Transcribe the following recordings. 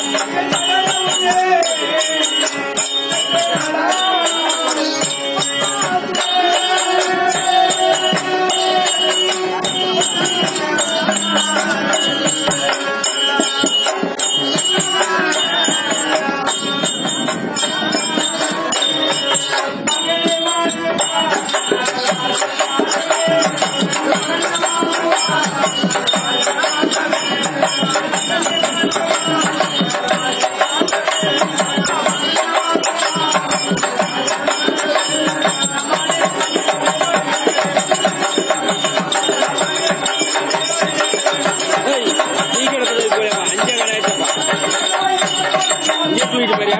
ஏய், நீ கிடப்பது போய் அஞ்சே கடை ஆயிடுச்சப்பா இங்கே தூக்கிட்டு போறியா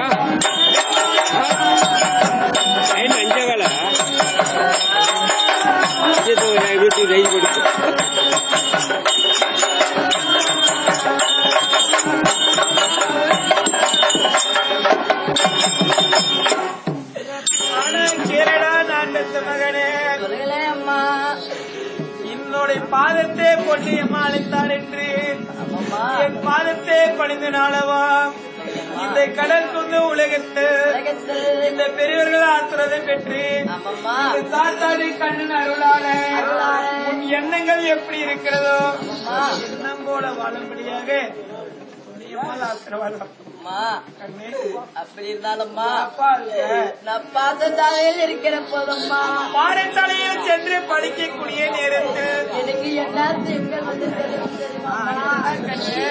டைம் அஞ்சே வேலை இங்கே தூங்க வீட்டுக்கு வெயில் கொடுத்து ஆனா கேளடா நான் பெத்த மகனே சொல்லுங்களே அம்மா என்னுடைய பாதத்தை கொண்டு எம்மா அழைத்தார் என்று அம்மா என் பாதத்தை பணிந்து நாளவா இந்த கடல் சொந்த உலகத்து உலகத்தில் இந்த பெரியவர்கள் ஆசிரதை பெற்று ஆமாம்மா இந்த தாத்தாடி கண்ணன் அருளான அருளான உன் எண்ணங்கள் எப்படி இருக்கிறதோ அம்மா எண்ணம் போல வாழும்படியாக உன்னையம்மாள் ஆசீர்வாதம். அம்மா கண்ணே, அப்படி இருந்தாலும்மா அப்பா இருக்க. நான் பாசத்தாலையில் இருக்கிற போதம்மா பாடசாலையில் சென்று படிக்கக்கூடிய நேரத்தில் எனக்கு என்ன திங்கள் வந்து தெரியும் தெரியுமா கண்ணே,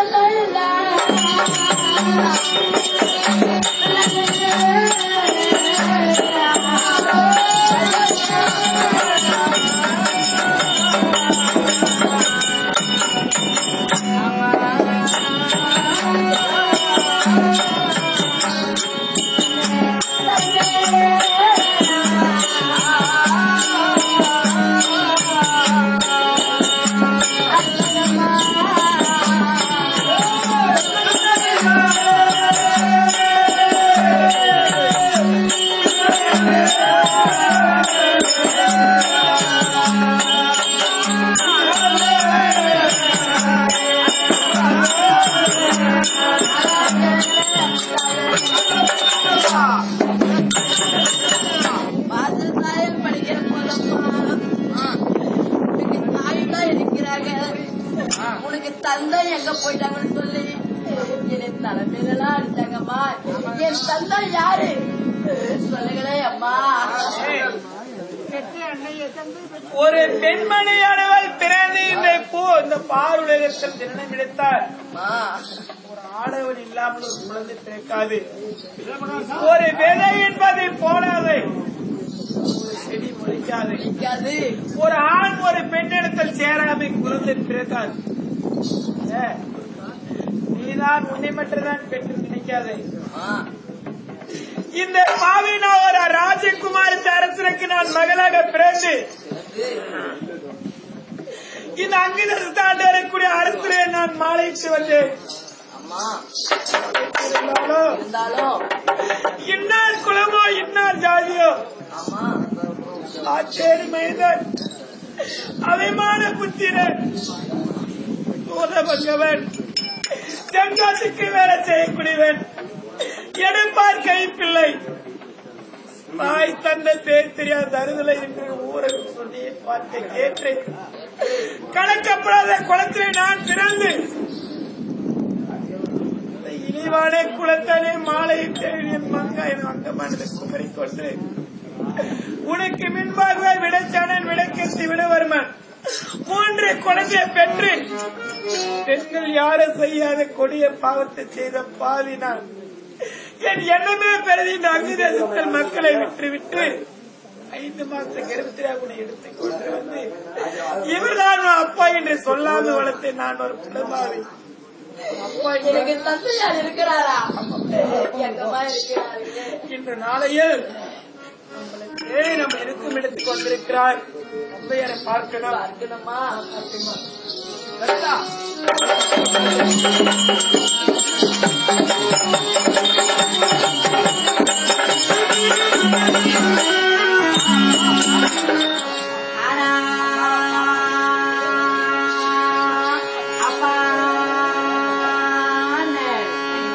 பாசத்தாலையில் படிக்கிற போதம்மா உனக்கு தாய் தான் இருக்கிறாங்க உனக்கு தந்தை எங்க போயிட்டாங்கன்னு சொல்லி என் தலைமையிலாம் அடிச்சாங்கம்மா என் தந்தை யாரு சொல்லுங்களே அம்மா ஒரு பெண்மணியானவள் பிறந்து இந்த பூ இந்த பாருலகத்தில் ஜனனம் எடுத்தார் அம்மா ஒரு ஆடவன் இல்லாமல் ஒரு குழந்தை பிறக்காது ஒரு விதை என்பது போடாது ஒரு செடி முளைக்காது பிடிக்காது ஒரு ஆண் ஒரு பெண்ணிடத்தில் சேராமை குழந்தை பிறக்காது ஏ, நீதான் உன்னை மட்டும்தான் பெற்று நினைக்காதே அம்மா இந்த பாவினா ஒரு ராஜகுமாரி அரசனுக்கு நான் மகளாக பிறந்து இந்த அங்கிதஸ்தாண்டு வரக்கூடிய அரசரை நான் மாலையிட்டு வந்தேன் அம்மா இருந்தாலும் இருந்தாலும் இன்னார் குலமோ இன்னார் ஜாதியோ அம்மா ஆச்சேரி மைந்தன் அபிமான புத்திரன் சூதபங்கவன் தென்காசிக்கு வேலை செய்யக்கூடியவன் எடுப்பார் கைப்பிள்ளை தாய் தந்தை பேர் தெரியாத அறுதலை என்று ஊரக சொல்லி வார்த்தை கேட்டு கணக்கப்படாத குளத்திலே நான் பிறந்து இந்த இழிவான குளத்தானே மாலையிட்டு என் மங்கா என் அங்கமானது குமரி கொண்டு உனக்கு முன்பாகவே விடைச்சானன் விடைக்கேசி விடவர்மன் மூன்று குழந்தையை பெற்று பெண்கள் யாரும் செய்யாத கொடிய பாவத்தை செய்த பாவி நான் என் எண்ணமே பெருதி இந்த அங்குதேசத்தில் மக்களை விட்டுவிட்டு ஐந்து மாச கர்ப்பத்தியாக உன்னை எடுத்துக் கொண்டு வந்து இவர்தான் உன் அப்பா என்று சொல்லாமல் வளர்த்து நான் ஒரு குடும்பாவி அப்பா எனக்கு தந்தையார் இருக்கிறாரா எங்கம்மா இருக்கிறாரு இன்று நாளையில் நம்மளை தேடி நம்ம இருக்கும் இடத்துக்கு வந்திருக்கிறார் தந்தையரை பார்க்கணும் பார்க்கணுமா லலிதா, ஆனா அப்பா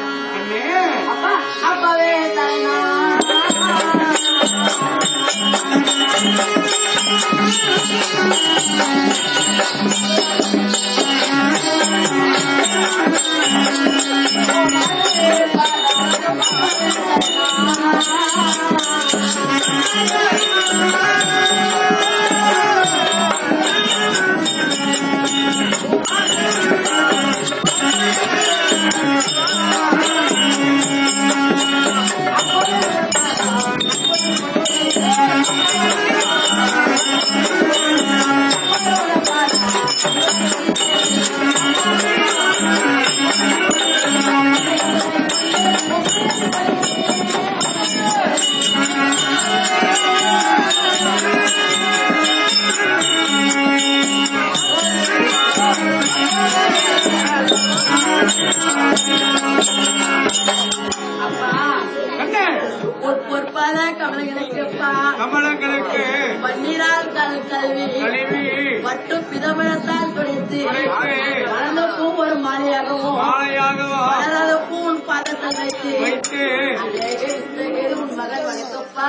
அப்பா என்ன ஒரு பொறுப்பான கமலங்களுக்குப்பா கமலங்களுக்கு பன்னீரால் கல் கல்வி கழிவி பட்டு பிதமனத்தால் துடைத்து துடைத்து, வளர்ந்த பூ ஒரு மாலையாகவும் மாலையாகவோ வளராத பூ உன் பாதத்தில் வைத்து வைத்து அழகே இஸ்ரவேல் உன் மகன் வணக்கப்பா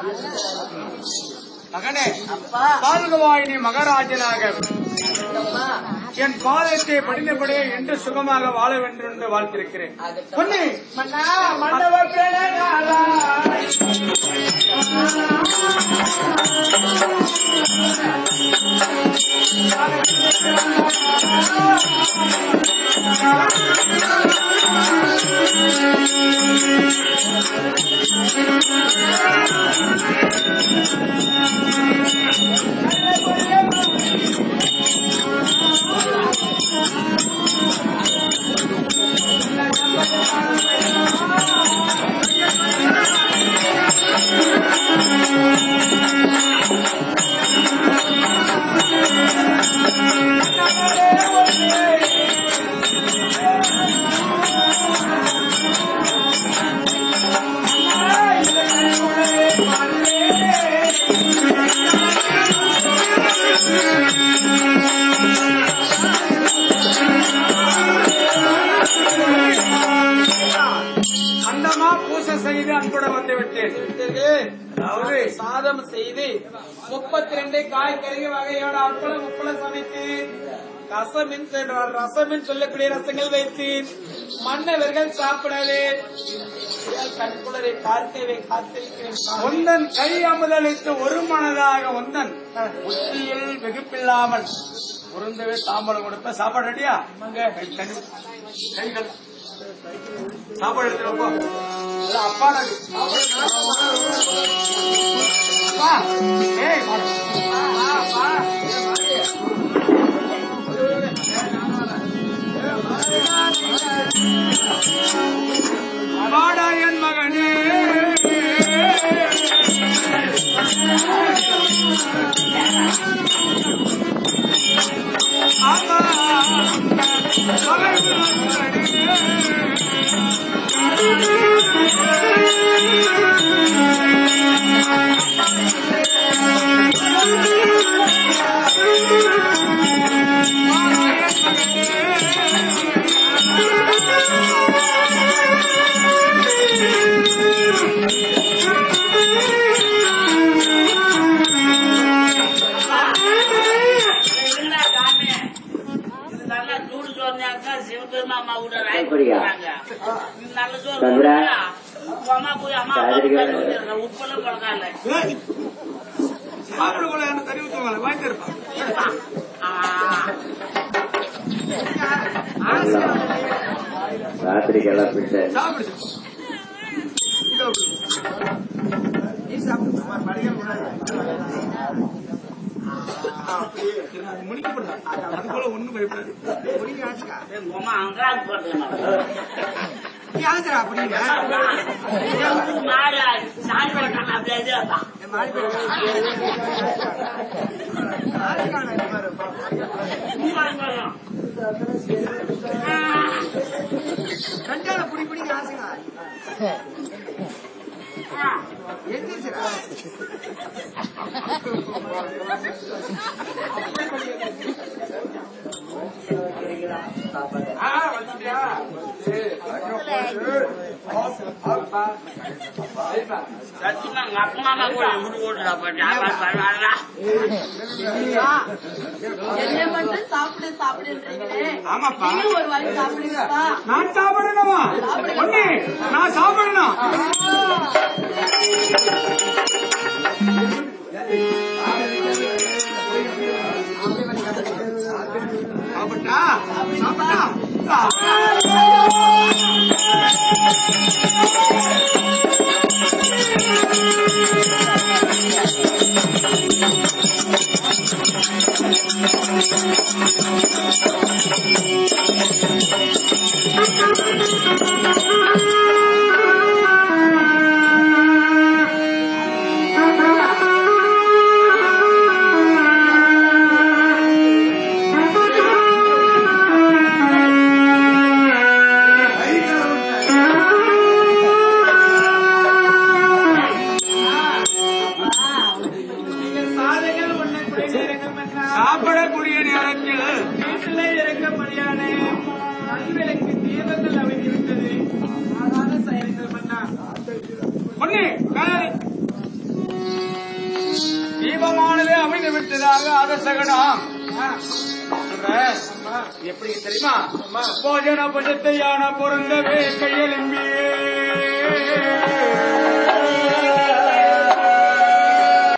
மகனே அப்பா வாழ்கவாய் நீ மகராஜனாக வணக்கப்பா என் பாதத்தை படிந்தபடியே என்று சுகமாக வாழ வேண்டும் என்று வாழ்த்திருக்கிறேன் பொண்ணு மன்னா மண்டப பிரணகாலா. அந்தமா பூசை செய்து அன்புடன் வந்து விட்டேன் அதாவது சாதம் செய்து முப்பத்தி ரெண்டு காய்கறி வகையோட அப்பளம் உப்பளம் சமைத்து ரசமின் சென்ற- ரசமின் சொல்லக்கூடிய ரசங்கள் வைத்து மன்னவர்கள் சாப்பிடவே கண்குளரை பார்க்கவே காத்திருக்கிறேன் சாமி. ஒந்தன் கை அமுதளித்து ஒரு மனதாக ஒந்தன் உச்சியில் வெகுப்பில்லாமல் உருந்தவே தாம்பரம் கொடுப்ப சாப்பாடு ரெடியா கை கனி கைகள் சாப்பாடு எடுத்துட்டு போ இல்ல, அப்பா நாக்கு. அப்பா, ஏய், வா. வா, வா. வாடா என் மகனே ஆமா மகன் அப்படியா? சந்திரா? சாப்பிட கூட எனக்கு கறி ஊத்துவாங்க வாங்கிட்டு இருப்பான் ராத்திரிக்கெல்லாம் பிட்ட சாப்பிடு முடிக்கப்படலாம் அது போல ஒண்ணும் பயப்படாது ஆ, வந்துட்டியா? சரி, ஐயோ, போச்சு. சத்தியமா எங்க அப்பா அம்மா கூட எப்படி ஓடுறா பாரு பரவாயில்ல என்ன மட்டும் சாப்பிடு சாப்பிடுன்றீங்களே ஆமாப்பா. நீங்களும் ஒரு வாய் சாப்பிடுங்கப்பா நான் சாப்பிடணுமா பொண்ணு நான் சாப்பிடணும் சாப்பிட்டா சாப்பிட்டா நீங்கள் சாலைகள் உண்ணக்கூடிய நேரங்கள் மன்னா சாப்பிடக்கூடிய நேரத்தில் வீட்டிலே இறக்கப்படியான நல்விளக்கு தீபங்கள் அமைந்துவிட்டது ஆகாத செயல்கள் மன்னா பொண்ணு மேலே தீபமானது அமைந்து விட்டதாக அரசகனம் சொல்றேன். எப்படி தெரியுமா போஜன புஜத்தையான பொருந்தவே கையெழும்பியே